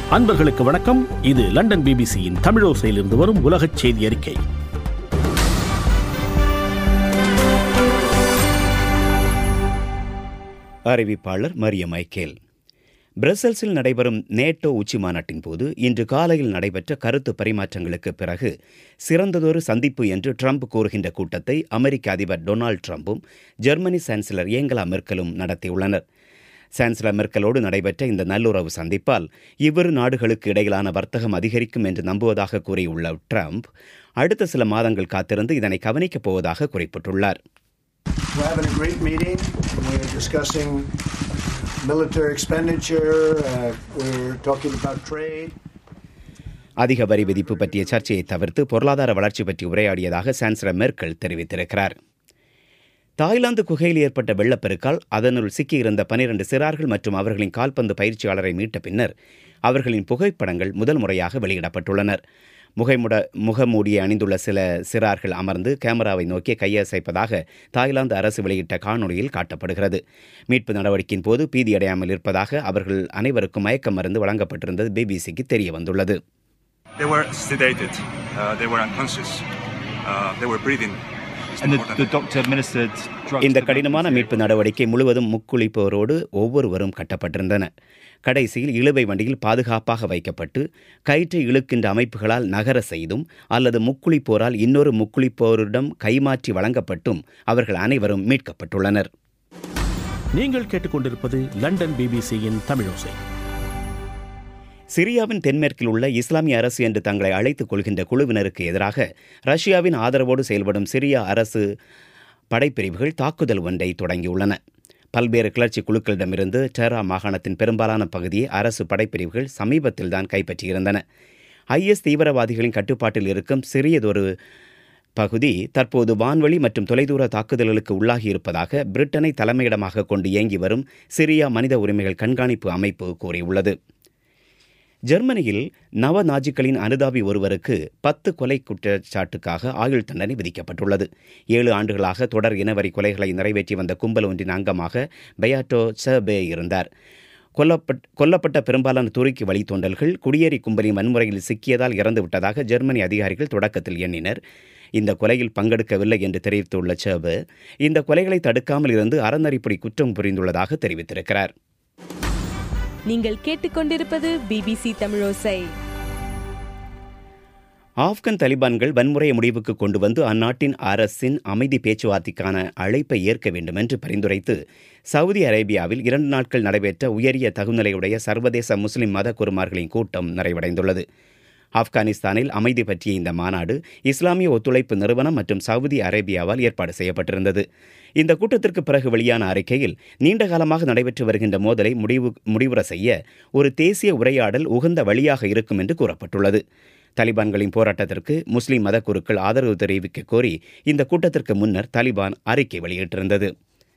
அன்பர்களுக்கு வணக்கம் இது லண்டன் பிபிசியின் தமிழோசையிலிருந்து வரும் உலகச் செய்தி அறிக்கை அறிவிப்பாளர் மரிய மைக்கேல் பிரசல்ஸில் நடைபெறும் நேட்டோ உச்சி மாநாட்டின் போது இன்று காலையில் நடைபெற்ற கருத்து பரிமாற்றங்களுக்கு பிறகு சிறந்ததொரு சந்திப்பு என்று ட்ரம்ப் கூறுகின்ற கூட்டத்தை அமெரிக்க அதிபர் டொனால்டு ட்ரம்பும் ஜெர்மனி சான்சலர் ஏங்கலா மெர்க்கலும் நடத்தியுள்ளனர் சான்சலர் மெர்க்கலோடு நடைபெற்ற இந்த நல்லுறவு சந்திப்பால் இவ்விரு நாடுகளுக்கு இடையிலான வர்த்தகம் அதிகரிக்கும் என்று நம்புவதாக கூறியுள்ள ட்ரம்ப் அடுத்த சில மாதங்கள் காத்திருந்து இதனை கவனிக்கப் போவதாக குறிப்பிட்டுள்ளார் We're having a great meeting. We're discussing military expenditure. Uh, we're talking about trade. அதிக வரி விதிப்பு பற்றிய சர்ச்சையை தவிர்த்து பொருளாதார வளர்ச்சி பற்றி உரையாடியதாக சான்சலர் மெர்க்கல் தெரிவித்திருக்கிறார் தாய்லாந்து குகையில் ஏற்பட்ட வெள்ளப்பெருக்கால் அதனுள் சிக்கியிருந்த பனிரண்டு சிறார்கள் மற்றும் அவர்களின் கால்பந்து பயிற்சியாளரை மீட்ட பின்னர் அவர்களின் புகைப்படங்கள் முதல் முறையாக வெளியிடப்பட்டுள்ளனர் முகைமுட முகமூடியை அணிந்துள்ள சில சிறார்கள் அமர்ந்து கேமராவை நோக்கி கையசைப்பதாக தாய்லாந்து அரசு வெளியிட்ட காணொளியில் காட்டப்படுகிறது மீட்பு நடவடிக்கையின் போது பீதியடையாமல் இருப்பதாக அவர்கள் அனைவருக்கும் மயக்க மருந்து வழங்கப்பட்டிருந்தது பிபிசிக்கு தெரிய வந்துள்ளது They were sedated. Uh, they were unconscious. Uh, they were breathing. It's And the, important. the doctor administered drugs. இந்த to them. கடினமான மீட்பு நடவடிக்கை முழுவதும் முக்குளிப்போரோடு ஒவ்வொருவரும் கட்டப்பட்டிருந்தனர் கடைசியில் இழுவை வண்டியில் பாதுகாப்பாக வைக்கப்பட்டு கயிற்றை இழுக்கின்ற அமைப்புகளால் நகர செய்தும் அல்லது முக்குளிப்போரால் இன்னொரு முக்குளிப்போரிடம் கைமாற்றி வழங்கப்பட்டும் அவர்கள் அனைவரும் மீட்கப்பட்டுள்ளனர் நீங்கள் கேட்டுக்கொண்டிருப்பது லண்டன் பிபிசியின் தமிழோசை சிரியாவின் தென்மேற்கில் உள்ள இஸ்லாமிய அரசு என்று தங்களை அழைத்துக் கொள்கின்ற குழுவினருக்கு எதிராக ரஷ்யாவின் ஆதரவோடு செயல்படும் சிரியா அரசு படைப்பிரிவுகள் தாக்குதல் ஒன்றை தொடங்கியுள்ளன பல்வேறு கிளர்ச்சி குழுக்களிடமிருந்து டெரா மாகாணத்தின் பெரும்பாலான பகுதியை அரசு படைப்பிரிவுகள் சமீபத்தில்தான் கைப்பற்றியிருந்தன ஐஎஸ் தீவிரவாதிகளின் கட்டுப்பாட்டில் இருக்கும் சிறியதொரு பகுதி தற்போது வான்வழி மற்றும் தொலைதூர தாக்குதல்களுக்கு உள்ளாகி இருப்பதாக பிரிட்டனை தலைமையிடமாக கொண்டு இயங்கி வரும் சிரியா மனித உரிமைகள் கண்காணிப்பு அமைப்பு கூறியுள்ளது ஜெர்மனியில் நவ நாஜிக்களின் அனுதாபி ஒருவருக்கு பத்து கொலை குற்றச்சாட்டுக்காக ஆயுள் தண்டனை விதிக்கப்பட்டுள்ளது ஏழு ஆண்டுகளாக தொடர் இனவரி கொலைகளை நிறைவேற்றி வந்த கும்பல் ஒன்றின் அங்கமாக பெயாட்டோ சபே இருந்தார் கொல்லப்பட் கொல்லப்பட்ட பெரும்பாலான துருக்கி வழித்தோண்டல்கள் குடியேறி கும்பலின் வன்முறையில் சிக்கியதால் இறந்து விட்டதாக ஜெர்மனி அதிகாரிகள் தொடக்கத்தில் எண்ணினர் இந்த கொலையில் பங்கெடுக்கவில்லை என்று தெரிவித்துள்ள சபு இந்த கொலைகளை தடுக்காமல் இருந்து அறநறிப்படி குற்றம் புரிந்துள்ளதாக தெரிவித்திருக்கிறார் நீங்கள் கேட்டுக்கொண்டிருப்பது பிபிசி தமிழோசை ஆப்கன் தலிபான்கள் வன்முறையை முடிவுக்கு கொண்டு வந்து அந்நாட்டின் அரசின் அமைதி பேச்சுவார்த்தைக்கான அழைப்பை ஏற்க வேண்டும் என்று பரிந்துரைத்து சவுதி அரேபியாவில் இரண்டு நாட்கள் நடைபெற்ற உயரிய தகுநிலையுடைய சர்வதேச முஸ்லிம் மத குருமார்களின் கூட்டம் நிறைவடைந்துள்ளது ஆப்கானிஸ்தானில் அமைதி பற்றிய இந்த மாநாடு இஸ்லாமிய ஒத்துழைப்பு நிறுவனம் மற்றும் சவுதி அரேபியாவால் ஏற்பாடு செய்யப்பட்டிருந்தது இந்த கூட்டத்திற்கு பிறகு வெளியான அறிக்கையில் நீண்ட காலமாக நடைபெற்று வருகின்ற மோதலை முடிவு முடிவுற செய்ய ஒரு தேசிய உரையாடல் உகந்த வழியாக இருக்கும் என்று கூறப்பட்டுள்ளது தலிபான்களின் போராட்டத்திற்கு முஸ்லிம் மத குருக்கள் ஆதரவு தெரிவிக்க கோரி இந்த கூட்டத்திற்கு முன்னர் தலிபான் அறிக்கை வெளியிட்டிருந்தது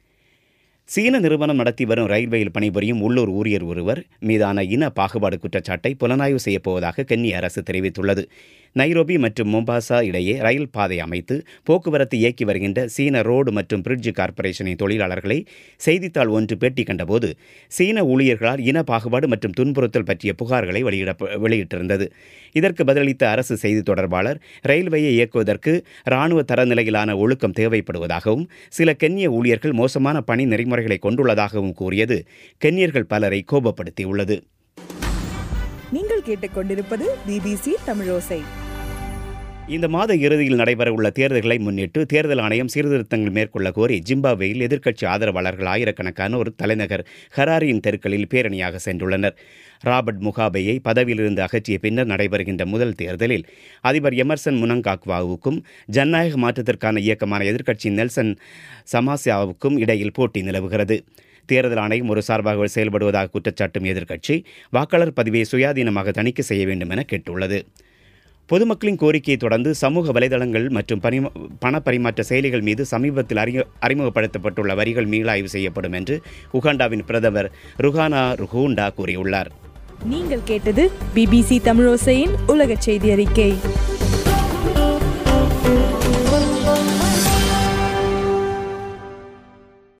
சீன நிறுவனம் நடத்தி வரும் ரயில்வேயில் பணிபுரியும் உள்ளூர் ஊழியர் ஒருவர் மீதான இன பாகுபாடு குற்றச்சாட்டை புலனாய்வு செய்யப்போவதாக கென்ய அரசு தெரிவித்துள்ளது நைரோபி மற்றும் மொம்பாசா இடையே ரயில் பாதை அமைத்து போக்குவரத்து இயக்கி வருகின்ற சீன ரோடு மற்றும் பிரிட்ஜ் கார்ப்பரேஷனின் தொழிலாளர்களை செய்தித்தாள் ஒன்று பேட்டி கண்டபோது சீன ஊழியர்களால் இன பாகுபாடு மற்றும் துன்புறுத்தல் பற்றிய புகார்களை வெளியிட வெளியிட்டிருந்தது இதற்கு பதிலளித்த அரசு செய்தி தொடர்பாளர் ரயில்வேயை இயக்குவதற்கு இராணுவ தரநிலையிலான ஒழுக்கம் தேவைப்படுவதாகவும் சில கென்ய ஊழியர்கள் மோசமான பணி நெறிமுறைகளை கொண்டுள்ளதாகவும் கூறியது கென்யர்கள் பலரை கோபப்படுத்தியுள்ளது நீங்கள் கேட்டுக்கொண்டிருப்பது பிபிசி தமிழோசை இந்த மாத இறுதியில் நடைபெறவுள்ள தேர்தல்களை முன்னிட்டு தேர்தல் ஆணையம் சீர்திருத்தங்கள் மேற்கொள்ள கோரி ஜிம்பாப்வேயில் எதிர்க்கட்சி ஆதரவாளர்கள் ஆயிரக்கணக்கானோர் தலைநகர் ஹராரியின் தெருக்களில் பேரணியாக சென்றுள்ளனர் ராபர்ட் முகாபேயை பதவியிலிருந்து அகற்றிய பின்னர் நடைபெறுகின்ற முதல் தேர்தலில் அதிபர் எமர்சன் முனங்காக்வாவுக்கும் ஜனநாயக மாற்றத்திற்கான இயக்கமான எதிர்க்கட்சி நெல்சன் சமாசியாவுக்கும் இடையில் போட்டி நிலவுகிறது தேர்தல் ஆணையம் ஒரு சார்பாக செயல்படுவதாக குற்றச்சாட்டும் எதிர்க்கட்சி வாக்காளர் பதிவை சுயாதீனமாக தணிக்கை செய்ய வேண்டும் என கேட்டுள்ளது பொதுமக்களின் கோரிக்கையை தொடர்ந்து சமூக வலைதளங்கள் மற்றும் பரிம பண பரிமாற்ற செயலிகள் மீது சமீபத்தில் அறிய அறிமுகப்படுத்தப்பட்டுள்ள வரிகள் மீளாய்வு செய்யப்படும் என்று உகாண்டாவின் பிரதமர் ருஹானா ருஹூண்டா கூறியுள்ளார் நீங்கள் கேட்டது பிபிசி தமிழோசையின் உலகச் செய்தி அறிக்கை